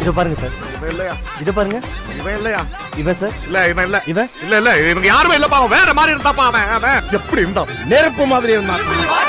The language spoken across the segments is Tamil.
இதை பாருங்க சார் இவன் இல்லையா இதை பாருங்க இவன் இல்லையா இவன் சார் இல்ல இவன் இல்ல இவன் இல்ல இல்ல இவனுக்கு யாருமே இல்லப்பா அவன் வேற மாதிரி இருந்தாப்பா அவன் அவன் எப்படி இருந்தான் நெருப்பு மாதிரி இருந்தான்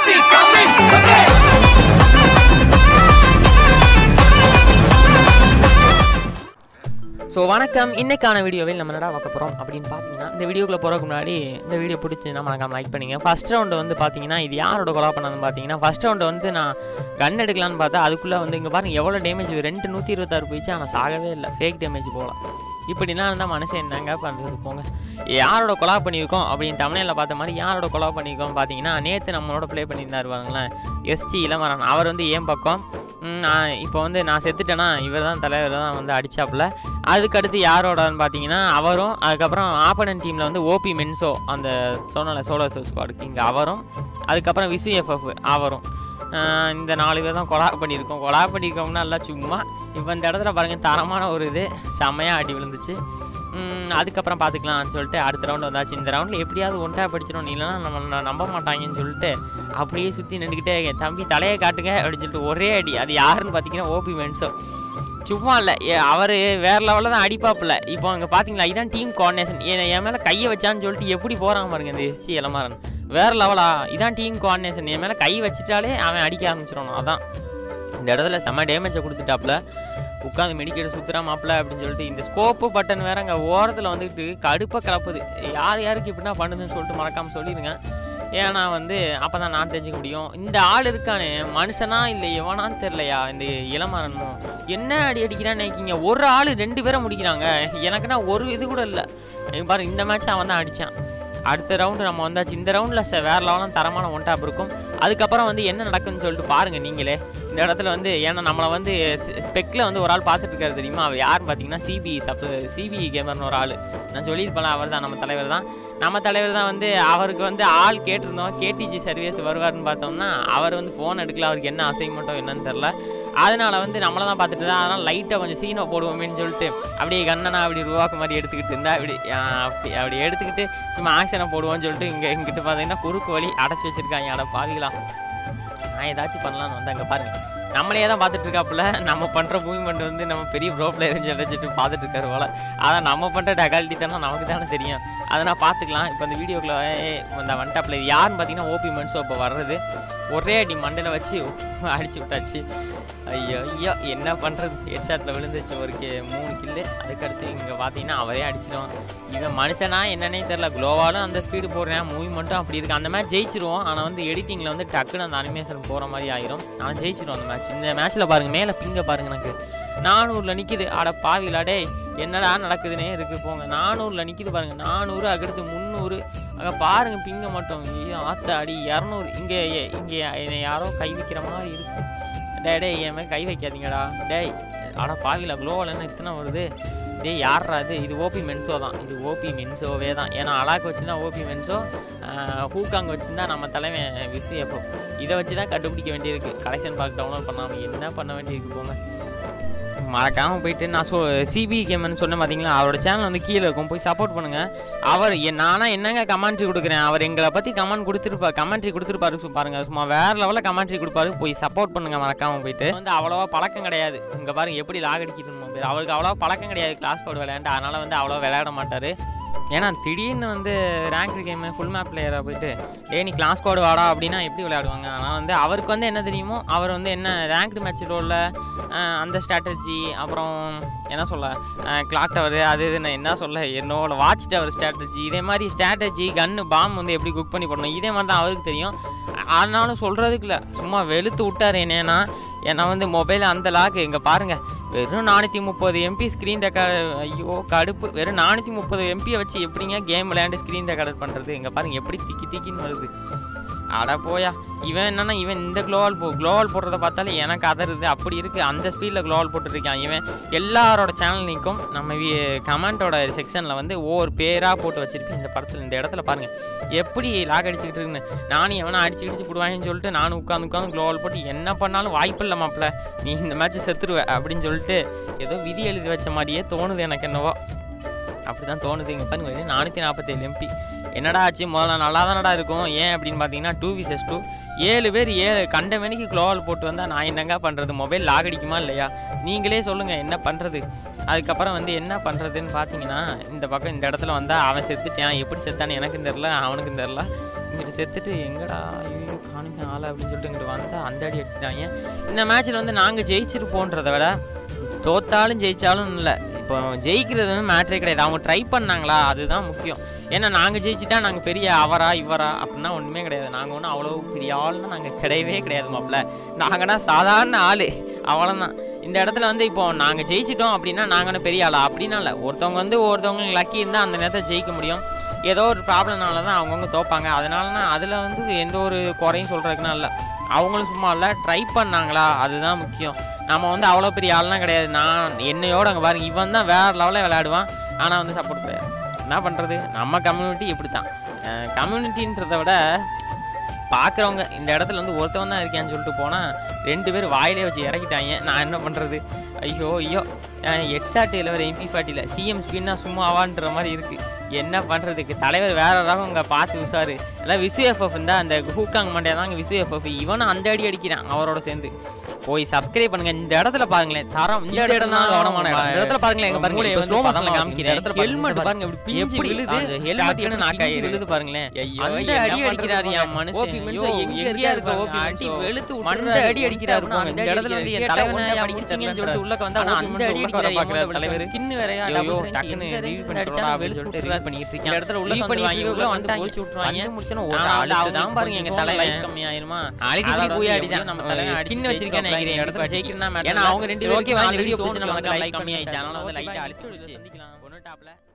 ஸோ வணக்கம் இன்னைக்கான வீடியோவில் நம்ம என்னடா பார்க்க போகிறோம் அப்படின்னு பார்த்தீங்கன்னா இந்த வீடியோக்குள்ள போகிறதுக்கு முன்னாடி இந்த வீடியோ பிடிச்சின்னா மறக்காம லைக் பண்ணிங்க ஃபஸ்ட் ரவுண்டு வந்து பார்த்தீங்கன்னா இது யாரோட கொலா பண்ணான்னு பார்த்தீங்கன்னா ஃபஸ்ட் ரவுண்டு வந்து நான் கன் எடுக்கலான்னு பார்த்தா அதுக்குள்ளே வந்து இங்கே பாருங்க எவ்வளோ டேமேஜ் ரெண்டு நூற்றி இருபத்தாறு போயிடுச்சு ஆனால் சாகவே இல்லை ஃபேக் டேமேஜ் போகலாம் இப்படிலாம் இருந்தால் மனுஷன் என்னங்க பண்ணுறது போங்க யாரோட கொலா பண்ணியிருக்கோம் அப்படின்னு தமிழில் பார்த்த மாதிரி யாரோட கொலா பண்ணியிருக்கோம் பார்த்தீங்கன்னா நேற்று நம்மளோட ப்ளே பண்ணியிருந்தாரு பாருங்களேன் எஸ்டி இளமரன் அவர் வந்து ஏன் பக்கம் ம், நான் இப்போ வந்து நான் செத்துட்டேன்னா இவர் தான் தலைவர் தான் வந்து அடிச்சாப்புல அதுக்கடுத்து யாரோடன்னு பார்த்தீங்கன்னா அவரும் அதுக்கப்புறம் ஆப்பனன் டீமில் வந்து ஓபி மென்சோ அந்த சொன்னல சோலோ ஸ்குவாடுக்கு இங்கே அவரும் அதுக்கப்புறம் விசு எஃப்எஃப் அவரும் ஆஹ் இந்த நாலு பேர் தான் கொலா பண்ணியிருக்கோம் கொலா பண்ணியிருக்கோம்னா எல்லாம் சும்மா இப்போ இந்த இடத்துல பாருங்கள் தரமான ஒரு இது செம்மையாக அடி விழுந்துச்சு ம், அதுக்கப்புறம் பார்த்துக்கலாம்னு சொல்லிட்டு அடுத்த ரவுண்டு வந்தாச்சு இந்த ரவுண்டில் எப்படியாவது ஒன்றா படிச்சிடும் இல்லைன்னா நம்ம ந- நம்ப மாட்டாங்கன்னு சொல்லிட்டு அப்படியே சுற்றி நின்றுக்கிட்டே என் தம்பி தலையை காட்டுங்க அப்படின்னு சொல்லிட்டு ஒரே அடி அது யாருன்னு பார்த்தீங்கன்னா ஓபி மென்சோ சும்மா இல்லை அவர் வேற லெவலில் தான் அடிப்பாப்புல இப்போ அங்கே பார்த்தீங்களா இதான் டீம் கோஆர்டினேஷன் என் மேலே கையை வச்சான்னு சொல்லிட்டு எப்படி போகிறான் பாருங்க இந்த எஸ்சி இளமாறன் வேற லெவலா இதான் டீம் கோஆர்டினேஷன் என் மேலே கை வச்சிட்டாலே அவன் அடிக்க ஆரம்பிச்சிடணும் அதான் இந்த இடத்துல செம்ம டேமேஜை கொடுத்துட்டாப்புல உட்காந்து மெடிக்கேட் சுத்துறா மாப்பிள்ள அப்படின்னு சொல்லிட்டு இந்த ஸ்கோப்பு பட்டன் வேற அங்கே ஓரத்தில் வந்துட்டு கடுப்பாக கிளப்புது யார் யாருக்கு இப்படின்னா பண்ணுதுன்னு சொல்லிட்டு மறக்காமல் சொல்லிடுங்க ஏன்னா வந்து அப்போ தான் நான் தெரிஞ்சுக்க முடியும் இந்த ஆள் இருக்கானே மனுஷனா இல்லை எவனான்னு தெரிலையா இந்த இளமரனும் என்ன அடி அடிக்கிறான்னு நினைக்கிங்க ஒரு ஆள் ரெண்டு பேரை முடிக்கிறாங்க எனக்குன்னா ஒரு இது கூட இல்லை பாரு இந்த மேட்ச் அவன் தான் அடித்தான் அடுத்த ரவுண்டு நம்ம வந்தாச்சு இந்த ரவுண்டில் வேறு லெவலாம் தரமான ஒன் டாப் இருக்கும் அதுக்கப்புறம் வந்து என்ன நடக்குன்னு சொல்லிட்டு பாருங்கள் நீங்களே இந்த இடத்துல வந்து ஏன்னா நம்மளை வந்து ஸ்பெக்கில் வந்து ஒரு ஆள் பார்த்துட்டு இருக்காரு தெரியுமா அவர் யாருன்னு பார்த்தீங்கன்னா சிபி சப் சிபி கேமர்னு ஒரு ஆள் நான் சொல்லியிருப்பேன் அவர் தான் நம்ம தலைவர் தான் நம்ம தலைவர் தான் வந்து அவருக்கு வந்து ஆள் கேட்டிருந்தோம் கேடிஜி சர்வீஸ் வருவாருன்னு பார்த்தோம்னா அவர் வந்து ஃபோன் எடுக்கல அவருக்கு என்ன அசைன்மெண்ட்டோ என்னன்னு தெரில அதனால வந்து நம்மளை தான் பார்த்துட்டு தான் அதனால் லைட்டாக கொஞ்சம் சீனை போடுவோமேன்னு சொல்லிட்டு அப்படியே கண்ணனா அப்படி உருவாக்கு மாதிரி எடுத்துக்கிட்டு இருந்தா அப்படி ஆ, அப்படி அப்படி எடுத்துக்கிட்டு சும்மா ஆக்ஷனை போடுவோம்னு சொல்லிட்டு இங்கே இங்கிட்டு பார்த்தீங்கன்னா குறுக்கு வழி அடைச்சி வச்சிருக்காங்க அட பாவிகளா நான் ஏதாச்சும் பண்ணலான்னு வந்தேன் அங்கே பாருங்க நம்மளே தான் பார்த்துட்டு இருக்காப்புல நம்ம பண்ணுற மூவ்மெண்ட் வந்து நம்ம பெரிய ப்ரோ பிளேயர்னு சொல்லிட்டு பார்த்துட்டு இருக்காரு போல அதான் நம்ம பண்ணுற டகாலிட்டி தானே நமக்கு தானே தெரியும் அதை நான் பார்த்துக்கலாம் இப்போ இந்த வீடியோக்குள்ள இந்த வந்துட்டாப்புல இது யாருன்னு பார்த்தீங்கன்னா ஓபி மன்ஸோ இப்போ வர்றது ஒரே அடி மண்டையில் வச்சு அடிச்சு விட்டாச்சு ஐயோ ஐயோ என்ன பண்ணுறது ஹெட்ஷாட்டில் விழுந்துச்சு ஒரு கே மூணு கில்லு அதுக்கடுத்து இங்கே பார்த்தீங்கன்னா அவரே அடிச்சிடுவான் இவன் மனுஷனா என்னன்னே தெரில குளோவாலும் அந்த ஸ்பீடு போடுறேன் மூவ்மெண்ட்டும் அப்படி இருக்கு அந்த மேட்ச் ஜெயிச்சிருவோம் ஆனால் வந்து எடிட்டிங்கில் வந்து டக்குன்னு அந்த அனிமேஷன் போகிற மாதிரி ஆயிரும் ஆனால் ஜெயிச்சிருவோம் அந்த மேட்ச் இந்த மேட்ச்சில் பாருங்கள் மேலே பிங்க பாருங்க எனக்கு நானூறில் நிற்கிது அட பாவிலா டேய் என்னடா நடக்குதுன்னே இருக்கு போங்க நானூறில் நிற்கிது பாருங்க நானூறு அதுக்கடுத்து முந்நூறு அங்கே பாருங்க பிங்க மட்டும் ஐயோ, ஆத்த அடி இரநூறு இங்கே இங்கே என்னை யாரோ கை வைக்கிற மாதிரி இருக்கு டேய் டேய் என் மேலே கை வைக்காதீங்கடா டேய் அட பாவில குளோவில் என்ன இத்தனை வருது டேய் யார்ரா இது இது ஓபி மென்சோ தான் இது ஓபி மென்சோவே தான் ஏன்னா அலாக் வச்சுருந்தா ஓபி மென்சோ ஹூகாங் வச்சுருந்தா நம்ம தலைவன் விசு எஃப்எஃப் இதை வச்சு தான் கண்டுபிடிக்க வேண்டியிருக்கு கலெக்ஷன் பார்க் டவுன்லோட் பண்ணாமல் என்ன பண்ண வேண்டியிருக்கு போங்க மறக்காமல் போயிட்டு நான் சொ சிபி கேம்னு சொன்னேன் பார்த்தீங்களா அவரோட சேனல் வந்து கீழே இருக்கும் போய் சப்போர்ட் பண்ணுங்கள் அவர் என் நானா என்னங்க கமெண்ட்ரி கொடுக்குறேன் அவர் எங்களை பற்றி கமெண்ட் கொடுத்துருப்பா கமெண்ட்ரி கொடுத்துருப்பாரு சு- பாருங்க சும்மா வேற லெவலில் கமெண்ட்ரி கொடுப்பாரு போய் சப்போர்ட் பண்ணுங்க மறக்காமல் போயிட்டு வந்து அவ்வளோவா பழக்கம் கிடையாது இங்கே பாருங்க எப்படி லாக் அடிக்கணும் மொபைல் அவருக்கு அவ்வளோவா பழக்கம் கிடையாது கிளாஸ் கோட் விளையாண்டு அதனால் வந்து அவ்வளோ விளையாட மாட்டார் ஏன்னா திடீர்னு வந்து ரேங்க் கேமு ஃபுல் மேப் பிளேயராக போயிட்டு டே நீ கிளாஸ் கோடு வாடா அப்படின்னா எப்படி விளையாடுவாங்க ஆனால் வந்து அவருக்கு வந்து என்ன தெரியுமோ அவர் வந்து என்ன ரேங்க்டு மேட்ச் ரோலில் அந்த ஸ்ட்ராட்டஜி அப்புறம் என்ன சொல்ல கிளாக் டவர் அது இதுன்னு என்ன சொல்ல என்னோட வாட்ச் டவர் ஸ்ட்ராட்டஜி இதே மாதிரி ஸ்ட்ராட்டஜி கன்னு பாம் வந்து எப்படி குக் பண்ணி போடணும் இதே மாதிரி தான் அவருக்கு தெரியும் ஆனாலும் சொல்கிறதுக்கு இல்லை சும்மா வெளுத்து விட்டார் என்னன்னா ஏன்னா வந்து மொபைல் அந்த லாக் இங்கே பாருங்கள் வெறும் நானூற்றி முப்பது எம்பி ஸ்க்ரீன் ரெக்கார்டு ஐயோ கடுப்பு வெறும் நானூற்றி முப்பது எம்பியை வச்சு எப்படிங்க கேம் விளையாண்டு ஸ்க்ரீன் ரெக்கார்டர் பண்ணுறது இங்கே பாருங்க எப்படி திக்கி திக்கின்னு வருது அட போயா இவன் என்னன்னா இவன் இந்த குளோவால் போ குளோவால் போடுறத பார்த்தாலே எனக்கு அதருது அப்படி இருக்குது அந்த ஸ்பீடில் குளோவால் போட்டுருக்கான் இவன் எல்லாரோட சேனல்லைக்கும் நம்ம கமெண்ட்டோட செக்ஷனில் வந்து ஒவ்வொரு பேராக போட்டு வச்சிருப்பேன் இந்த படத்தில் இந்த இடத்துல பாருங்கள் எப்படி லாக் அடிச்சுக்கிட்டு இருக்குன்னு நானும் எவனா அடிச்சு அடிச்சு போடுவாங்கன்னு சொல்லிட்டு நானும் உட்காந்து உட்காந்து குளோவால் போட்டு என்ன பண்ணாலும் வாய்ப்பு இல்லை மாப்பிள்ள நீ இந்த மேட்ச் செத்துருவ அப்படின்னு சொல்லிட்டு ஏதோ விதி எழுதி வச்ச மாதிரியே தோணுது எனக்கு என்னவோ அப்படி தான் தோணுது இங்கே பாருங்க நானூற்றி நாற்பத்தேழு எம்பி என்னடா ஆச்சு முதல்ல நல்லா தானடா இருக்கும் ஏன் அப்படின்னு பார்த்தீங்கன்னா டூ விசஸ் டூ ஏழு பேர் ஏழு கண்ட மணிக்கு க்ளோவல் போட்டு வந்தால் நான் என்னங்க பண்ணுறது மொபைல் லாக் அடிக்குமா இல்லையா நீங்களே சொல்லுங்கள் என்ன பண்ணுறது அதுக்கப்புறம் வந்து என்ன பண்ணுறதுன்னு பார்த்தீங்கன்னா இந்த பக்கம் இந்த இடத்துல வந்தால் அவன் செத்துட்டான் எப்படி செத்தான்னு எனக்கும் தெரில அவனுக்கும் தெரில இங்கிட்டு செத்துட்டு எங்கடா ஐயோ காணுமே ஆளை அப்படின்னு சொல்லிட்டு இங்கிட்டு வந்தால் அந்த அடி அடிச்சிட்டாங்க இந்த மேட்ச்சில் வந்து நாங்கள் ஜெயிச்சிருப்போன்றதை விட தோத்தாலும் ஜெயிச்சாலும் இல்லை இப்போ ஜெயிக்கிறது வந்து மேட்ரே கிடையாது அவங்க ட்ரை பண்ணாங்களா அதுதான் முக்கியம் ஏன்னா நாங்கள் ஜெயிச்சிட்டா நாங்கள் பெரிய அவரா இவரா அப்படின்னா ஒன்றுமே கிடையாது நாங்கள் ஒன்றும் அவ்வளோ பெரிய ஆள்னா நாங்கள் கிடையவே கிடையாது மாப்பிள்ள நாங்கன்னா சாதாரண ஆள் அவ்வளோதான் இந்த இடத்துல வந்து இப்போ நாங்கள் ஜெயிச்சிட்டோம் அப்படின்னா நாங்கள் பெரிய ஆளா அப்படின்னா இல்லை ஒருத்தவங்க வந்து ஒருத்தவங்க லக்கி இருந்தால் அந்த நேரத்தை ஜெயிக்க முடியும் ஏதோ ஒரு ப்ராப்ளம்னால தான் அவங்கவுங்க தோப்பாங்க அதனாலனா அதில் வந்து எந்த ஒரு குறையும் சொல்கிறதுக்குனா இல்லை அவங்களும் சும்மா இல்லை ட்ரை பண்ணாங்களா அதுதான் முக்கியம் நம்ம வந்து அவ்வளோ பெரிய ஆள்லாம் கிடையாது நான் என்னையோட அங்கே பாருங்க இவன் தான் வேறு லெவலில் விளையாடுவான் ஆனால் வந்து சப்போர்ட் கிடையாது என்ன பண்ணுறது நம்ம கம்யூனிட்டி இப்படி தான் கம்யூனிட்டின்றதை விட பார்க்குறவங்க இந்த இடத்துல வந்து ஒருத்தவன் தான் இருக்கான்னு சொல்லிட்டு போனால் ரெண்டு பேர் வாயிலே வச்சு இறக்கிட்டாங்க நான் என்ன பண்ணுறது ஐயோ ஐயோ ஹெட்ஷாட் இல்லை வேறு எம்பி ஃபார்ட்டியில் சிஎம் ஸ்பின்னா சும்மா ஆவான்ற மாதிரி இருக்குது என்ன பண்ணுறதுக்கு தலைவர் வேற ரகம் இங்கே பார்த்து விசாரு எல்லாம் விசு எஃப்எஃப் இருந்தால் அந்த ஹூக்காங் மண்டே தாங்க விசு எஃப்எஃப் இவனும் அந்த அடி அடிக்கிறான் அவரோட சேர்ந்து போய் சப்ஸ்கிரைப் பண்ணுங்க இந்த இடத்துல பாருங்களேன் தரம் இந்த இடம் தான் கவனமான இடம் இந்த இடத்துல பாருங்களேன் எங்க பாருங்க இப்போ ஸ்லோ மோஷன்ல காமிக்கிறேன் ஹெல்மெட் பாருங்க இப்படி பிஞ்சு விழுது ஹெல்மெட் என்ன நாக்காயி விழுது பாருங்களேன் அந்த அடி அடிக்கிறாரு என் மனுஷன் ஐயோ எங்கேயா இருக்க ஓபி அடி வெளுத்து மண்ட அடி அடிக்கிறாரு பாருங்க இந்த இடத்துல வந்து என் தலைவனை படிச்சீங்கன்னு சொல்லிட்டு உள்ள வந்தா அந்த அடி அடிக்கிறாரு பாக்குறாரு தலைவர் ஸ்கின் வேறயா ஐயோ டக்குன்னு ரிவ்யூ பண்ணிட்டு அப்படின்னு சொல்லிட்டு ரிவ்யூ பண்ணிட்டு இருக்கேன் இந்த இடத்துல உள்ள பண்ணி வாங்கி உள்ள வந்து போச்சு விட்டுருவாங்க முடிச்சன ஒரு ஆளு தான் பாருங்க எங்க தலைவன் கம்மியாயிருமா அழுகி போய் அடிதான் நம்ம தலைவன் ஸ்கின் வச்சிருக்கேன் நினைக்கிறேன் இடத்துல ஜெயிக்கணும் ஏன்னா அவங்க ரெண்டு ஓகே வாங்க வீடியோ பிடிச்சி நம்ம லைக் கம்மி ஆயிடுச்சு அதனால வந்து லைட்டா அழிச்சு சந்திக்கலாம் ஒன்னு டாப்ல